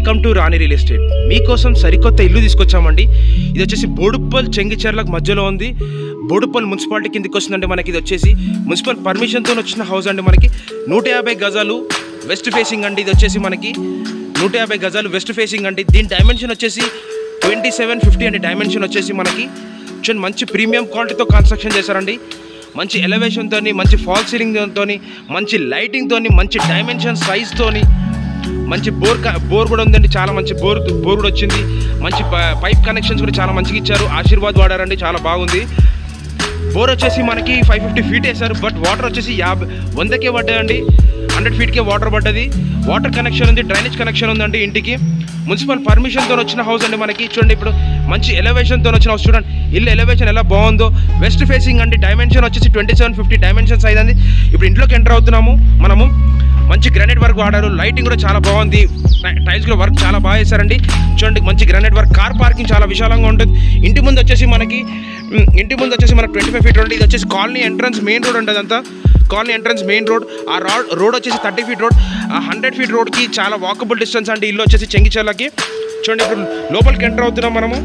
welcome to Rani real estate మీకోసం సరికొత్త ఇల్లు తీసుకొచ్చామండి ఇది వచ్చేసి బోడుప్పల్ చెంగిచెర్లకు మధ్యలో ఉంది బోడుప్పల్ మున్సిపాలిటీ కిందకి వస్తుందండి మనకి ఇది వచ్చేసి మున్సిపల్ పర్మిషన్తో వచ్చిన హౌస్ అండి మనకి నూట యాభై గజాలు వెస్ట్ ఫేసింగ్ అండి ఇది వచ్చేసి మనకి నూట యాభై గజాలు వెస్ట్ ఫేసింగ్ అండి దీని డైమెన్షన్ వచ్చేసి ట్వంటీ సెవెన్ ఫిఫ్టీ అండి డైమెన్షన్ వచ్చేసి మనకి చూడండి మంచి ప్రీమియం క్వాలిటీతో కన్స్ట్రక్షన్ చేశారండి మంచి ఎలివేషన్తో మంచి ఫాల్ సీలింగ్తో మంచి లైటింగ్తో మంచి డైమెన్షన్ సైజ్తోని మంచి బోర్ క- బోర్ కూడా ఉందండి చాలా మంచి బోర్ బోర్ కూడా వచ్చింది మంచి ప- పైప్ కనెక్షన్స్ కూడా చాలా మంచిగా ఇచ్చారు ఆశీర్వాద్ వాడారండి చాలా బాగుంది బోర్ వచ్చేసి మనకి ఫైవ్ ఫిఫ్టీ ఫీట్ వేశారు బట్ వాటర్ వచ్చేసి యాభై వందకే పడ్డాయండి హండ్రెడ్ ఫీట్కే వాటర్ పడ్డది వాటర్ కనెక్షన్ ఉంది డ్రైనేజ్ కనెక్షన్ ఉందండి ఇంటికి మున్సిపల్ పర్మిషన్తో వచ్చిన హౌస్ అండి మనకి చూడండి ఇప్పుడు మంచి ఎలివేషన్తో వచ్చిన హౌస్ చూడండి ఇల్లు ఎలివేషన్ ఎలా బాగుందో వెస్ట్ ఫేసింగ్ అండి డైమెన్షన్ వచ్చేసి twenty seven fifty dimension size అంది ఇప్పుడు ఇంట్లోకి ఎంటర్ అవుతున్నాము మనము మంచి గ్రానైట్ వర్క్ వాడారు లైటింగ్ కూడా చాలా బాగుంది టై- టైల్స్ కూడా వర్క్ చాలా బాగా వేశారండి చూడండి మంచి గ్రానైట్ వర్క్ కార్ పార్కింగ్ చాలా విశాలంగా ఉంటుంది ఇంటి ముందు వచ్చేసి మనకి మ్, ఇంటి ముందు వచ్చేసి మనకి ట్వంటీ ఫైవ్ ఫీట్ ఉంటుంది ఇది వచ్చేసి కాలనీ ఎంట్రన్స్ మెయిన్ రోడ్ ఉంటుంది అంతా కాలనీ ఎంట్రన్స్ మెయిన్ రోడ్ ఆ రోడ్ రోడ్ వచ్చేసి థర్టీ ఫీట్ రోడ్ ఆ హండ్రెడ్ ఫీట్ రోడ్కి చాలా వాకబుల్ డిస్టెన్స్ అంటే ఇల్లు వచ్చేసి చెంగిచెర్లకి చూడండి ఇప్పుడు లోపలికి ఎంటర్ అవుతున్నాం మనము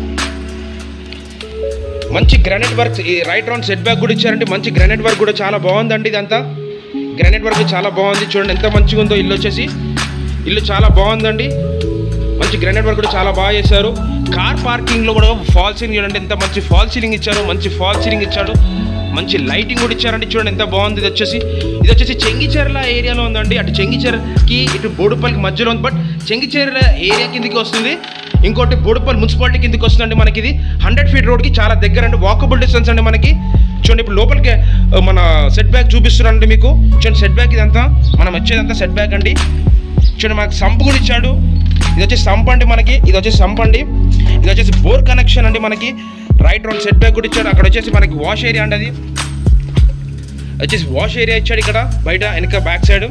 మంచి గ్రానైట్ వర్క్ ఈ రైట్ రౌండ్ సెట్ బ్యాక్ కూడా ఇచ్చారండి మంచి గ్రానైట్ వర్క్ కూడా చాలా బాగుందండి ఇదంతా గ్రానైట్ వర్క్ చాలా బాగుంది చూడండి ఎంత మంచిగా ఉందో ఇల్లు వచ్చేసి ఇల్లు చాలా బాగుందండి మంచి గ్రానైట్ వర్క్ కూడా చాలా బాగా చేశారు కార్ పార్కింగ్లో కూడా ఫాల్ సీలింగ్ చూడండి ఎంత మంచి ఫాల్ సీలింగ్ ఇచ్చారు మంచి ఫాల్ సీలింగ్ ఇచ్చాడు మంచి లైటింగ్ కూడా ఇచ్చారండి చూడండి ఎంత బాగుంది ఇది వచ్చేసి ఇది వచ్చేసి చెంగిచెర్ల ఏరియాలో ఉందండి అటు చెంగిచెర్కి ఇటు బోడుపల్లికి మధ్యలో ఉంది బట్ చెంగిచెర్ల ఏరియా కిందకి వస్తుంది ఇంకోటి బోడుపల్లి మున్సిపాలిటీ కిందకి వస్తుందండి మనకి ఇది హండ్రెడ్ ఫీట్ రోడ్కి చాలా దగ్గర అండి వాకబుల్ డిస్టెన్స్ అండి మనకి చూడండి ఇప్పుడు లోపలికి ఆ, మన సెట్ బ్యాక్ చూపిస్తున్నానండి మీకు చూడండి సెట్ బ్యాక్ ఇదంతా మనం వచ్చేదంతా సెట్ బ్యాక్ అండి చూడండి మనకి సంప్ కూడా ఇచ్చాడు ఇది వచ్చేసి సంప్ అండి మనకి ఇది వచ్చేసి సంప్ అండి ఇది వచ్చేసి బోర్ కనెక్షన్ అండి మనకి రైట్ రౌండ్ సెట్ బ్యాక్ కూడా ఇచ్చాడు అక్కడ వచ్చేసి మనకి వాష్ ఏరియా అండి అది వచ్చేసి వాష్ ఏరియా ఇచ్చాడు ఇక్కడ బయట వెనక బ్యాక్ సైడ్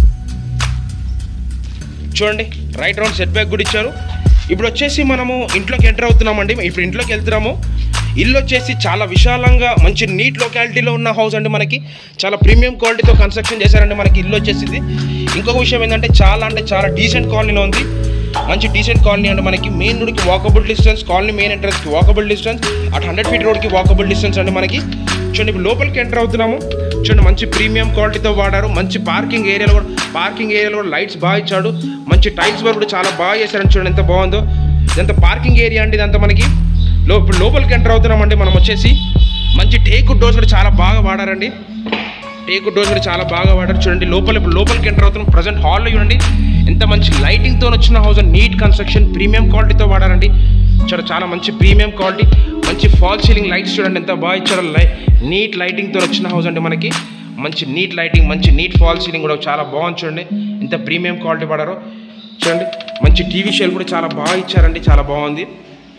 చూడండి రైట్ రౌండ్ సెట్ బ్యాక్ కూడా ఇచ్చారు ఇప్పుడు వచ్చేసి మనము ఇంట్లోకి ఎంటర్ అవుతున్నామండి ఇప్పుడు ఇంట్లోకి వెళ్తున్నాము ఇల్లు వచ్చేసి చాలా విశాలంగా మంచి నీట్ లొకాలిటీలో ఉన్న హౌస్ అండి మనకి చాలా ప్రీమియం క్వాలిటీతో కన్స్ట్రక్షన్ చేశారండి మనకి ఇల్లు వచ్చేసింది ఇంకొక విషయం ఏంటంటే చాలా అంటే చాలా డీసెంట్ కాలనీలో ఉంది మంచి డీసెంట్ కాలనీ అండి మనకి మెయిన్ రోడ్కి వాకబుల్ డిస్టెన్స్ కాలనీ మెయిన్ ఎంట్రన్స్కి వాకబుల్ డిస్టెన్స్ అటు హండ్రెడ్ ఫీట్ రోడ్కి వాకబుల్ డిస్టెన్స్ అండి మనకి చూడండి ఇప్పుడు లోపలికి ఎంటర్ అవుతున్నాము చూడండి మంచి ప్రీమియం క్వాలిటీతో వాడారు మంచి పార్కింగ్ ఏరియాలో కూడా పార్కింగ్ ఏరియాలో కూడా లైట్స్ బాగా ఇచ్చాడు మంచి టైల్స్ వర్క్ కూడా చాలా బాగా చేశారని చూడండి ఎంత బాగుందో ఇదంతా పార్కింగ్ ఏరియా అండి ఇదంతా మనకి లో ఇప్పుడు లోపలికి ఎంటర్ అవుతున్నామండి మనం వచ్చేసి మంచి టేక్ డోర్స్ కూడా చాలా బాగా వాడారండి టేక్ డోర్స్ కూడా చాలా బాగా వాడారు చూడండి లోపల ఇప్పుడు లోపలికి ఎంటర్ అవుతున్నాం ప్రజెంట్ హాల్లో చూడండి ఎంత మంచి లైటింగ్తో వచ్చిన హౌస్ నీట్ కన్స్ట్రక్షన్ ప్రీమియం క్వాలిటీతో వాడారండి చాలా చాలా మంచి ప్రీమియం క్వాలిటీ మంచి ఫాల్ సీలింగ్ లైట్స్ చూడండి ఎంత బాగా ఇచ్చారో లై నీట్ లైటింగ్తో వచ్చిన హౌస్ అండి మనకి మంచి నీట్ లైటింగ్ మంచి నీట్ ఫాల్ సీలింగ్ కూడా చాలా బాగుంది చూడండి ఎంత ప్రీమియం క్వాలిటీ వాడారో చూడండి మంచి టీవీ షెల్ కూడా చాలా బాగా ఇచ్చారండి చాలా బాగుంది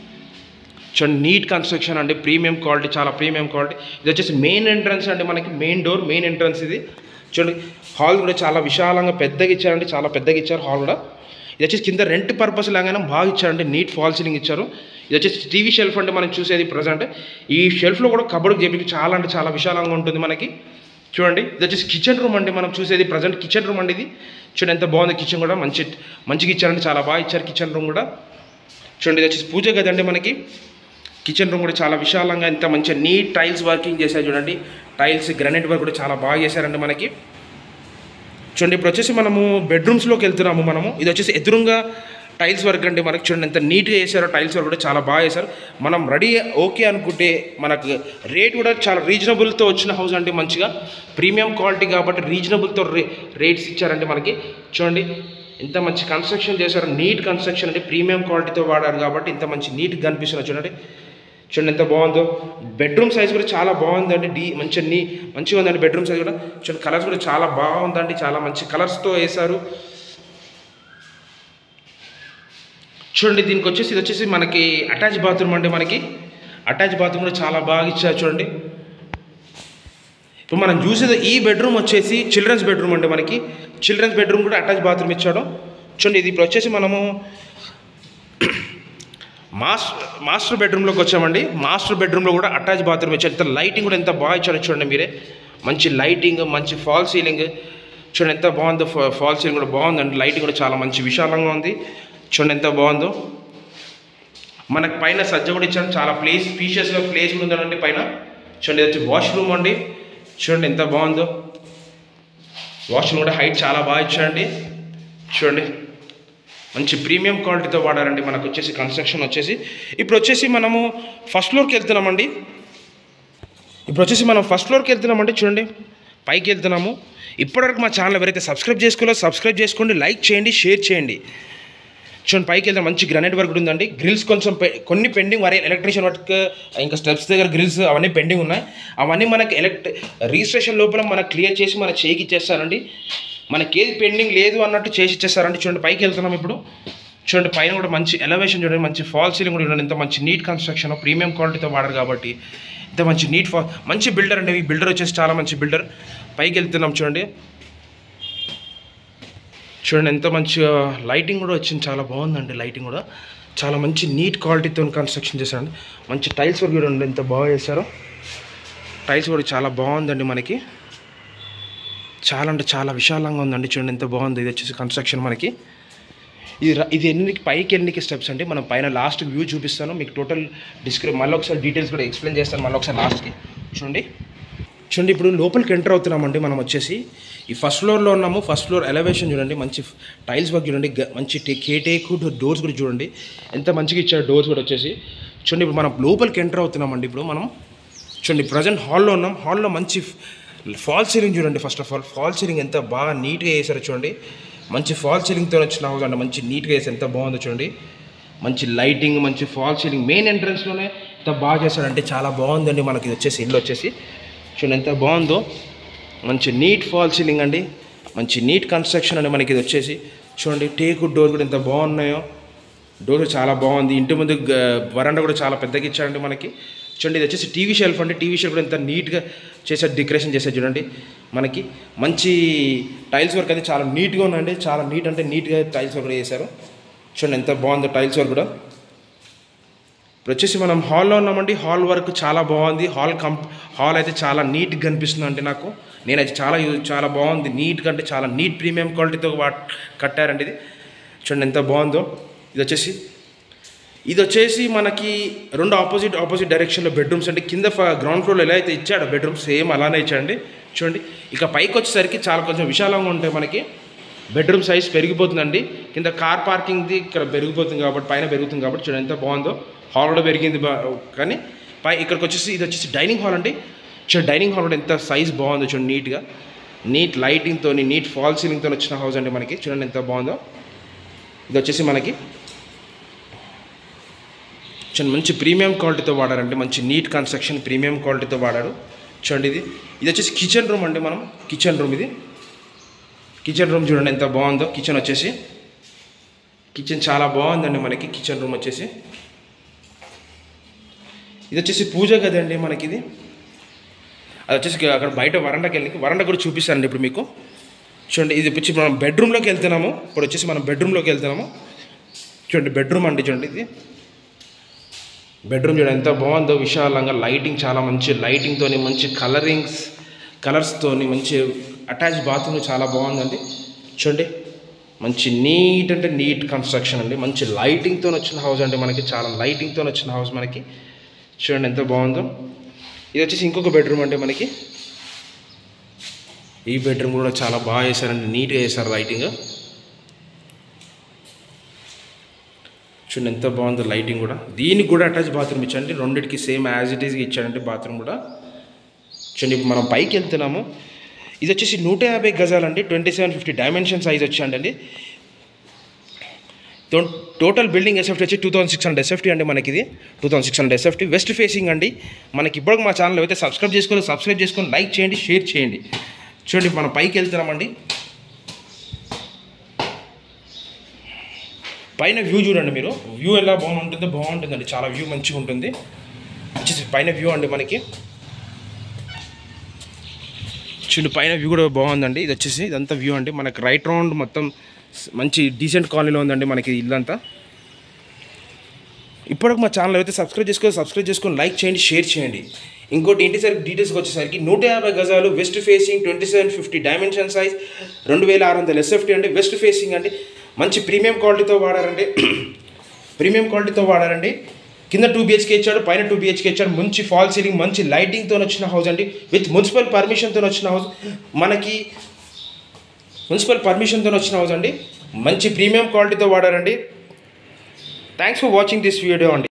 చూడండి నీట్ కన్స్ట్రక్షన్ అండి ప్రీమియం క్వాలిటీ చాలా ప్రీమియం క్వాలిటీ ఇది వచ్చేసి మెయిన్ ఎంట్రన్స్ అండి మనకి మెయిన్ డోర్ మెయిన్ ఎంట్రన్స్ ఇది చూడండి హాల్ కూడా చాలా విశాలంగా పెద్దగా ఇచ్చారండి చాలా పెద్దగా ఇచ్చారు హాల్ కూడా ఇది వచ్చేసి కింద రెంట్ పర్పస్ లాగానే బాగా ఇచ్చారండి నీట్ ఫాల్ సీలింగ్ ఇచ్చారు ఇది వచ్చేసి టీవీ షెల్ఫ్ అంటే మనం చూసేది ప్రజెంట్ ఈ షెల్ఫ్లో కూడా కబోర్డ్ చేపి చాలా అంటే చాలా విశాలంగా ఉంటుంది మనకి చూడండి ఇది వచ్చేసి కిచెన్ రూమ్ అండి మనం చూసేది ప్రజెంట్ కిచెన్ రూమ్ అండి ఇది చూడండి ఎంత బాగుంది కిచెన్ కూడా మంచి మంచిగా ఇచ్చారండి చాలా బాగా ఇచ్చారు కిచెన్ రూమ్ కూడా చూడండి ఇది వచ్చేసి పూజ గది అండి మనకి కిచెన్ రూమ్ కూడా చాలా విశాలంగా ఎంత మంచిగా నీట్ టైల్స్ వర్కింగ్ చేశారు చూడండి టైల్స్ గ్రానైట్ వర్క్ కూడా చాలా బాగా చేశారండి మనకి చూడండి ఇప్పుడు వచ్చేసి మనము బెడ్రూమ్స్లోకి వెళ్తున్నాము మనము ఇది వచ్చేసి ఎదురుగా టైల్స్ వర్క్ అండి మనకి చూడండి ఎంత నీట్గా చేశారో టైల్స్ వర్క్ కూడా చాలా బాగా చేశారు మనం రెడీ ఓకే అనుకుంటే మనకు రేట్ కూడా చాలా రీజనబుల్తో వచ్చిన హౌస్ అండి మంచిగా ప్రీమియం క్వాలిటీ కాబట్టి రీజనబుల్తో రే రేట్స్ ఇచ్చారండి మనకి చూడండి ఎంత మంచి కన్స్ట్రక్షన్ చేశారు నీట్ కన్స్ట్రక్షన్ అంటే ప్రీమియం క్వాలిటీతో వాడారు కాబట్టి ఇంత మంచి నీట్గా కనిపిస్తున్నారు చూడండి చూడండి ఎంత బాగుందో బెడ్రూమ్ సైజ్ కూడా చాలా బాగుందండి డీ మంచిగా నీ మంచిగా ఉందండి బెడ్రూమ్ సైజ్ కూడా చూడండి కలర్స్ కూడా చాలా బాగుందండి చాలా మంచి కలర్స్తో వేశారు చూడండి దీనికి వచ్చేసి ఇది వచ్చేసి మనకి అటాచ్ బాత్రూమ్ అండి మనకి అటాచ్ బాత్రూమ్ కూడా చాలా బాగా ఇచ్చారు చూడండి ఇప్పుడు మనం చూసేది ఈ బెడ్రూమ్ వచ్చేసి చిల్డ్రన్స్ బెడ్రూమ్ అండి మనకి చిల్డ్రన్స్ బెడ్రూమ్ కూడా అటాచ్ బాత్రూమ్ ఇచ్చాడు చూడండి ఇది ఇప్పుడు వచ్చేసి మనము మాస్టర్ మాస్టర్ బెడ్రూమ్లోకి వచ్చామండి మాస్టర్ బెడ్రూమ్లో కూడా అటాచ్ బాత్రూమ్ ఇచ్చారు ఎంత లైటింగ్ కూడా ఎంత బాగా ఇచ్చారో చూడండి మీరే మంచి లైటింగ్ మంచి ఫాల్ సీలింగ్ చూడండి ఎంత బాగుందో ఫా- ఫాల్ సీలింగ్ కూడా బాగుందండి లైటింగ్ కూడా చాలా మంచి విశాలంగా ఉంది చూడండి ఎంత బాగుందో మనకు పైన సజ్జ కూడా ఇచ్చాను చాలా ప్లేస్ స్పీషియస్గా ప్లేస్ కూడా ఉందండి పైన చూడండి ఇది వచ్చి వాష్రూమ్ అండి చూడండి ఎంత బాగుందో వాష్రూమ్ కూడా హైట్ చాలా బాగా ఇచ్చాడండి చూడండి మంచి ప్రీమియం క్వాలిటీతో వాడారండి మనకు వచ్చేసి కన్స్ట్రక్షన్ వచ్చేసి ఇప్పుడు వచ్చేసి మనము ఫస్ట్ ఫ్లోర్కి వెళ్తున్నామండి ఇప్పుడు వచ్చేసి మనం ఫస్ట్ ఫ్లోర్కి వెళ్తున్నామండి చూడండి పైకి వెళ్తున్నాము ఇప్పటివరకు మా ఛానల్ ఎవరైతే సబ్స్క్రైబ్ చేసుకోలో సబ్స్క్రైబ్ చేసుకోండి లైక్ చేయండి షేర్ చేయండి చూడండి పైకి వెళ్తే మంచి గ్రానైట్ వర్క్ కూడా ఉందండి గ్రిల్స్ కొంచెం పె- కొన్ని పెండింగ్ మరి ఎలక్ట్రీషియన్ వర్క్ ఇంకా స్టెప్స్ దగ్గర గ్రిల్స్ అవన్నీ పెండింగ్ ఉన్నాయి అవన్నీ మనకి ఎలక్ట్ రిజిస్ట్రేషన్ లోపల మనకు క్లియర్ చేసి మన చేయికి ఇచ్చేస్తారండి మనకి ఏది పెండింగ్ లేదు అన్నట్టు చేసి ఇచ్చేస్తారండి చూడండి పైకి వెళ్తున్నాం ఇప్పుడు చూడండి పైన కూడా మంచి ఎలవేషన్ చూడండి మంచి ఫాల్ సీలింగ్ కూడా చూడండి ఎంత మంచి నీట్ కన్స్ట్రక్షన్ ప్రీమియం క్వాలిటీతో వాడరు కాబట్టి ఇంత మంచి నీట్ ఫా మంచి బిల్డర్ అండి ఈ బిల్డర్ వచ్చేసి చాలా మంచి బిల్డర్ పైకి వెళ్తున్నాం చూడండి చూడండి ఎంత మంచిగా లైటింగ్ కూడా వచ్చింది చాలా బాగుందండి లైటింగ్ కూడా చాలా మంచి నీట్ క్వాలిటీతో కన్స్ట్రక్షన్ చేశారండి మంచి టైల్స్ వర్క్ కూడా ఎంత బాగా చేశారో టైల్స్ కూడా చాలా బాగుందండి మనకి చాలా అంటే చాలా విశాలంగా ఉందండి చూడండి ఎంత బాగుంది ఇది వచ్చేసి కన్స్ట్రక్షన్ మనకి ఇది ర- ఇది ఎన్ని పైకి ఎన్ని స్టెప్స్ అంటే మనం పైన లాస్ట్ వ్యూ చూపిస్తాను మీకు టోటల్ డిస్క్రిప్ మళ్ళీ ఒకసారి డీటెయిల్స్ కూడా ఎక్స్ప్లెయిన్ చేస్తాను మళ్ళీ ఒకసారి లాస్ట్కి చూడండి చూడండి ఇప్పుడు లోపలికి ఎంటర్ అవుతున్నామండి మనం వచ్చేసి ఈ ఫస్ట్ ఫ్లోర్లో ఉన్నాము ఫస్ట్ ఫ్లోర్ ఎలివేషన్ చూడండి మంచి టైల్స్ వర్క్ చూడండి గ- మంచి టే కేటేకు డోర్స్ కూడా చూడండి ఎంత మంచిగా ఇచ్చారు డోర్స్ కూడా వచ్చేసి చూడండి ఇప్పుడు మనం లోపలికి ఎంటర్ అవుతున్నామండి ఇప్పుడు మనం చూడండి ప్రజెంట్ హాల్లో ఉన్నాం హాల్లో మంచి ఫాల్ సీలింగ్ చూడండి first of all fall ceiling ఎంత బాగా నీట్గా వేసారో చూడండి మంచి ఫాల్ సీలింగ్తో వచ్చిన హౌస్ అండి మంచి నీట్గా వేసి ఎంత బాగుందో చూడండి మంచి లైటింగ్ మంచి ఫాల్ సీలింగ్ మెయిన్ ఎంట్రన్స్లోనే ఎంత బాగా చేశారంటే చాలా బాగుందండి మనకి ఇది వచ్చేసి ఇల్లు వచ్చేసి చూడండి ఎంత బాగుందో మంచి నీట్ ఫాల్ సీలింగ్ అండి మంచి నీట్ కన్స్ట్రక్షన్ అండి మనకి ఇది వచ్చేసి చూడండి టేకు డోర్ కూడా ఎంత బాగున్నాయో డోర్ చాలా బాగుంది ఇంటి ముందు గ- వరండా కూడా చాలా పెద్దగా ఇచ్చారండి మనకి చూడండి ఇది వచ్చేసి టీవీ షెల్ఫ్ అండి టీవీ షెల్ఫ్ కూడా ఎంత నీట్గా చేశారు డెకరేషన్ చేశారు చూడండి మనకి మంచి టైల్స్ వర్క్ అయితే చాలా నీట్గా ఉందండి చాలా నీట్ అంటే నీట్గా టైల్స్ వర్క్ కూడా చేశారు చూడండి ఎంత బాగుందో టైల్స్ వర్క్ కూడా ఇప్పుడు వచ్చేసి మనం హాల్లో ఉన్నామండి హాల్ వర్క్ చాలా బాగుంది హాల్ కంప్ హాల్ అయితే చాలా నీట్గా కనిపిస్తుంది అంటే నాకు నేనైతే చాలా యూజ్ చాలా బాగుంది నీట్గా అంటే చాలా నీట్ ప్రీమియం క్వాలిటీతో వా కట్టారండి ఇది చూడండి ఎంత బాగుందో ఇది వచ్చేసి ఇది వచ్చేసి మనకి రెండు ఆపోజిట్ ఆపోజిట్ డైరెక్షన్లో బెడ్రూమ్స్ అంటే కింద గ్రౌండ్ ఫ్లోర్లో ఎలా అయితే ఇచ్చాడో బెడ్రూమ్ సేమ్ అలానే ఇచ్చాడండి చూడండి ఇక పైకి వచ్చేసరికి చాలా కొంచెం విశాలంగా ఉంటాయి మనకి బెడ్రూమ్ సైజ్ పెరిగిపోతుందండి కింద కార్ పార్కింగ్ది ఇక్కడ పెరిగిపోతుంది కాబట్టి పైన పెరుగుతుంది కాబట్టి చూడండి ఎంత బాగుందో హాల్ కూడా పెరిగింది బా- కానీ పై ఇక్కడికి వచ్చేసి ఇది వచ్చేసి డైనింగ్ హాల్ అండి చూడండి డైనింగ్ హాల్ కూడా ఎంత సైజ్ బాగుందో చూడండి నీట్గా నీట్ లైటింగ్తో నీట్ ఫాల్ సీలింగ్తో వచ్చిన హౌస్ అండి మనకి చూడండి ఎంత బాగుందో ఇది వచ్చేసి మనకి చూడండి మంచి ప్రీమియం క్వాలిటీతో వాడారంటే మంచి నీట్ కన్స్ట్రక్షన్ ప్రీమియం క్వాలిటీతో వాడారు చూడండి ఇది ఇది వచ్చేసి కిచెన్ రూమ్ అండి మనం కిచెన్ రూమ్ ఇది కిచెన్ రూమ్ చూడండి ఎంత బాగుందో కిచెన్ వచ్చేసి కిచెన్ చాలా బాగుందండి మనకి కిచెన్ రూమ్ వచ్చేసి ఇది వచ్చేసి పూజ గది అండి మనకి ఇది అది వచ్చేసి అక్కడ బయట వరండాకి వెళ్ళి వరండా కూడా చూపిస్తానండి ఇప్పుడు మీకు చూడండి ఇది వచ్చి మనం బెడ్రూమ్లోకి వెళ్తున్నాము ఇప్పుడు వచ్చేసి మనం బెడ్రూమ్లోకి వెళ్తున్నాము చూడండి బెడ్రూమ్ అండి చూడండి ఇది బెడ్రూమ్ చూడండి ఎంత బాగుందో విశాలంగా లైటింగ్ చాలా మంచి లైటింగ్తోని మంచి కలరింగ్స్ కలర్స్తోని మంచి అటాచ్ బాత్రూమ్ చాలా బాగుందండి చూడండి మంచి నీట్ అంటే నీట్ కన్స్ట్రక్షన్ అండి మంచి లైటింగ్తో వచ్చిన హౌస్ అండి మనకి చాలా లైటింగ్తో వచ్చిన హౌస్ మనకి చూడండి ఎంత బాగుందో ఇది వచ్చేసి ఇంకొక బెడ్రూమ్ అండి మనకి ఈ బెడ్రూమ్ కూడా చాలా బాగా చేశారండి నీట్గా చేశారు లైటింగ్ చూడండి ఎంత బాగుందో లైటింగ్ కూడా దీనికి కూడా అటాచ్ బాత్రూమ్ ఇచ్చండి రెండింటికి సేమ్ యాజ్ ఇట్ ఈస్గా ఇచ్చాడంటే బాత్రూమ్ కూడా చూడండి ఇప్పుడు మనం పైకి వెళ్తున్నాము ఇది వచ్చేసి నూట యాభై గజాలండి twenty seven fifty dimension size వచ్చాయండి టో- టోటల్ బిల్డింగ్ ఎస్ఎఫ్టీ వచ్చి two thousand six hundred SFT అండి మనకి ఇది two thousand six hundred SFT west facing అండి మనకి ఇప్పుడు మా ఛానల్ అయితే సబ్స్క్రైబ్ చేసుకొని సబ్స్క్రైబ్ చేసుకొని లైక్ చేయండి షేర్ చేయండి చూడండి మనం పైకి వెళ్తున్నామండి పైన వ్యూ చూడండి మీరు వ్యూ ఎలా బాగుంటుందో బాగుంటుందండి చాలా వ్యూ మంచిగా ఉంటుంది వచ్చేసి పైన వ్యూ అండి మనకి చూడండి పైన వ్యూ కూడా బాగుందండి ఇది వచ్చేసి ఇదంతా వ్యూ అండి మనకి రైట్ రౌండ్ మొత్తం స్- మంచి డీసెంట్ కాలనీలో ఉందండి మనకి ఇల్లంతా ఇప్పటికి మా ఛానల్ అయితే సబ్స్క్రైబ్ చేసుకొని సబ్స్క్రైబ్ చేసుకొని లైక్ చేయండి షేర్ చేయండి ఇంకోటి ఇంటి సరికి డీటెయిల్స్కి వచ్చేసరికి నూట యాభై గజాలు west facing twenty seven fifty dimension size రెండు వేల ఆరు వందల ఎస్ఎఫ్టీ అండి వెస్ట్ ఫేసింగ్ అండి మంచి ప్రీమియం క్వాలిటీతో వాడారండి ప్రీమియం క్వాలిటీతో వాడారండి కింద టూ బిహెచ్కే ఇచ్చాడు పైన టూ బిహెచ్కే ఇచ్చాడు మంచి ఫాల్ సీలింగ్ మంచి లైటింగ్తో వచ్చిన హౌస్ అండి విత్ మున్సిపల్ పర్మిషన్తో వచ్చిన హౌస్ మనకి మున్సిపల్ పర్మిషన్తో వచ్చిన హౌస్ అండి మంచి ప్రీమియం క్వాలిటీతో వాడారండి thanks for watching this video అండి